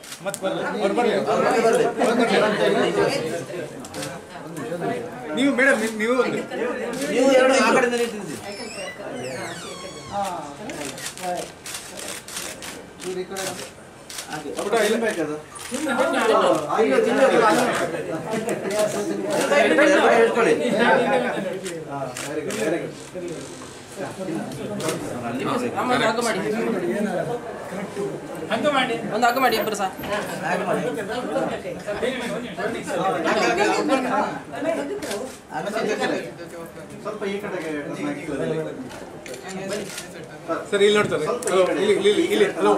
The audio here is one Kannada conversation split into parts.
ಮತ್ತೆ ಬರ್ಲಿ ಅವ್ರು ಬರ್ಲಿ ನೀವು ಮೇಡಮ್ ನೀವು ಒಂದು ನೀವು ಎರಡು ಆ ಕಡೆಯಿಂದ ನಿಂತಿದ್ದೀರಿ ಹಾಗೆ ಊಟ ಇಲ್ಲ ಬೇಕದು ಅಯ್ಯೋ, ತಿನ್ನೋದು. ಎರಡು ಇಟ್ಕೊಳ್ಳಿ. ಅಲ್ಲಿ ಮಾಡ್ಬೇಕು. ಅಮ್ಮ, ಒಂದು ಹಗ್ಗ ಮಾಡಿ ಒಂದು ಹಗ್ಗ ಮಾಡಿ ಇಬ್ಬರು ಸಹ ಹಾಗೆ ಮಾಡಿ. ಆಗ ಸಿಗ್ತದೆ. ಸ್ವಲ್ಪ ಈ ಕಡೆಗೆ ಸರ್ ಇಲ್ಲಿ ನೋಡ್ತಾರೆ ಹಲೋ ಇಲ್ಲಿ ಇಲ್ಲಿ ಇಲ್ಲಿ ಹಲೋ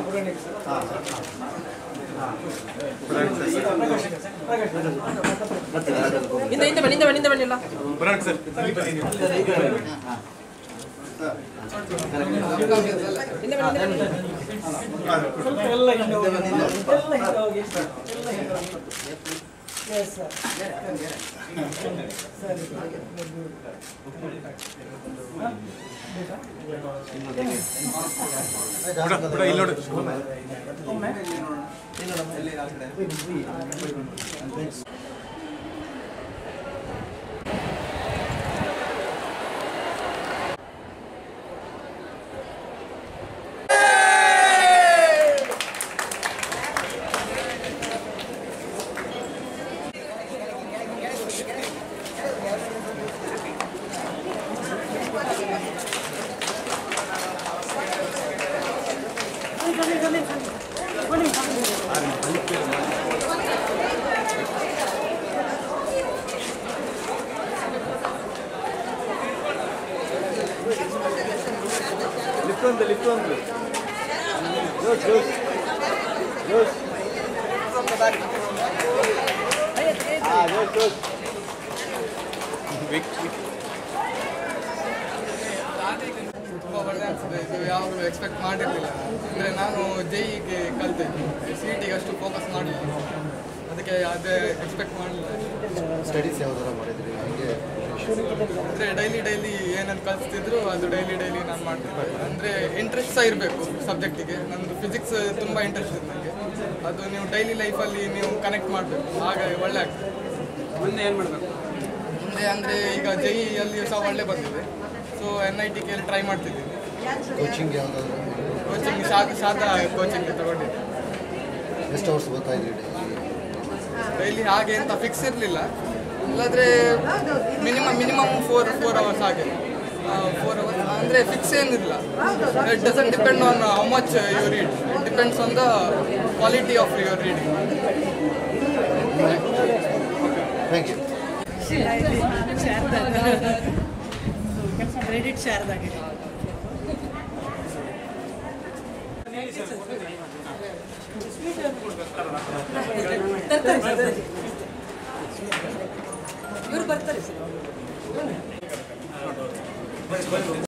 ಹಿಂದೆ ಹಿಂದೆ ಬನ್ನಿ ಹಿಂದೆ ಬನ್ನಿ ಹಿಂದೆ ಬನ್ನಿ ಇಲ್ಲ ಬರೋಣ ಸರ್ ಇಲ್ಲಿ ಬನ್ನಿ ನೀವು. ಹಿಂದೆ ಬನ್ನಿ ಹಿಂದೆ ಬನ್ನಿ ಬಿಡ ಬಿಡ ಇಲ್ಲಿ ನೋಡು ಲಿಫ್ಟ್ ಒಂದು ಲಿಫ್ಟ್ ಒಂದು ಜೋಶ್ ಜೋಶ್ ಜೋಶ್ ಹಾ ಜೋಶ್ ಜೋಶ್ ವಿಕ್ ವಿಕ್ ತುಂಬ ಒಳ್ಳೆ ಅನಿಸ್ತದೆ ಇದು ಯಾವಾಗಲೂ ಎಕ್ಸ್ಪೆಕ್ಟ್ ಮಾಡಿರಲಿಲ್ಲ ಅಂದರೆ ನಾನು ಜೆ ಇಗೆ ಕಲ್ತಿದ್ದೆ ಸಿ ಟಿಗೆ ಅಷ್ಟು ಫೋಕಸ್ ಮಾಡಲಿಲ್ಲ ಅದಕ್ಕೆ ಅದೇ ಎಕ್ಸ್ಪೆಕ್ಟ್ ಮಾಡಲಿಲ್ಲ ಸ್ಟಡೀಸ್ ಯಾವ್ದಾರ ಮಾಡಿದ್ರಿ ಹಂಗೆ ಅಂದರೆ ಡೈಲಿ ಡೈಲಿ ಏನೇನು ಕಲಿಸ್ತಿದ್ರು ಅದು ಡೈಲಿ ಡೈಲಿ ನಾನು ಮಾಡ್ತಿದ್ದೆ ಅಂದರೆ ಇಂಟ್ರೆಸ್ಟ್ ಸಹ ಇರಬೇಕು ಸಬ್ಜೆಕ್ಟಿಗೆ ನಮ್ಮದು ಫಿಸಿಕ್ಸ್ ತುಂಬ ಇಂಟ್ರೆಸ್ಟ್ ಇದೆ ನನಗೆ ಅದು ನೀವು ಡೈಲಿ ಲೈಫಲ್ಲಿ ನೀವು ಕನೆಕ್ಟ್ ಮಾಡಬೇಕು ಆಗ ಒಳ್ಳೆ ಆಗ್ತದೆ ಮುಂದೆ ಏನು ಮಾಡಬೇಕು ಮುಂದೆ ಅಂದರೆ ಈಗ ಜೆ ಇಯಲ್ಲಿ ಸಹ ಒಳ್ಳೆ ಬಂದಿದೆ ಸೊ ಎನ್ ಐ ಟಿ ಕೆಲ್ಲಿ ಟ್ರೈ ಮಾಡ್ತಿದ್ದೀನಿ ಕೋಚಿಂಗ್ ಯಾವ್ದಾದ್ರು ಕೋಚಿಂಗ್ ಶಾದ ಶಾದ ಕೋಚಿಂಗ್ ತಗೊಂಡಿದ್ದೆ ಎಷ್ಟು ಅವರ್ಸ್ ಬರ್ತಾ ಇದ್ರಿ ಡೈಲಿ ಹಾಗೆ ಅಂತ ಫಿಕ್ಸ್ ಇರಲಿಲ್ಲ ಇಲ್ಲಾಂದರೆ minimum minimum four four hours ಹಾಗೆ ಫೋರ್ ಅವರ್ಸ್ ಅಂದರೆ ಫಿಕ್ಸ್ ಏನಿಲ್ಲ it doesn't depend on how much you read it depends on the quality of your reading thank you credit ಶಾರದಾಗೆ ಇವ್ರು ಬರ್ತಾರೆ ಸರ್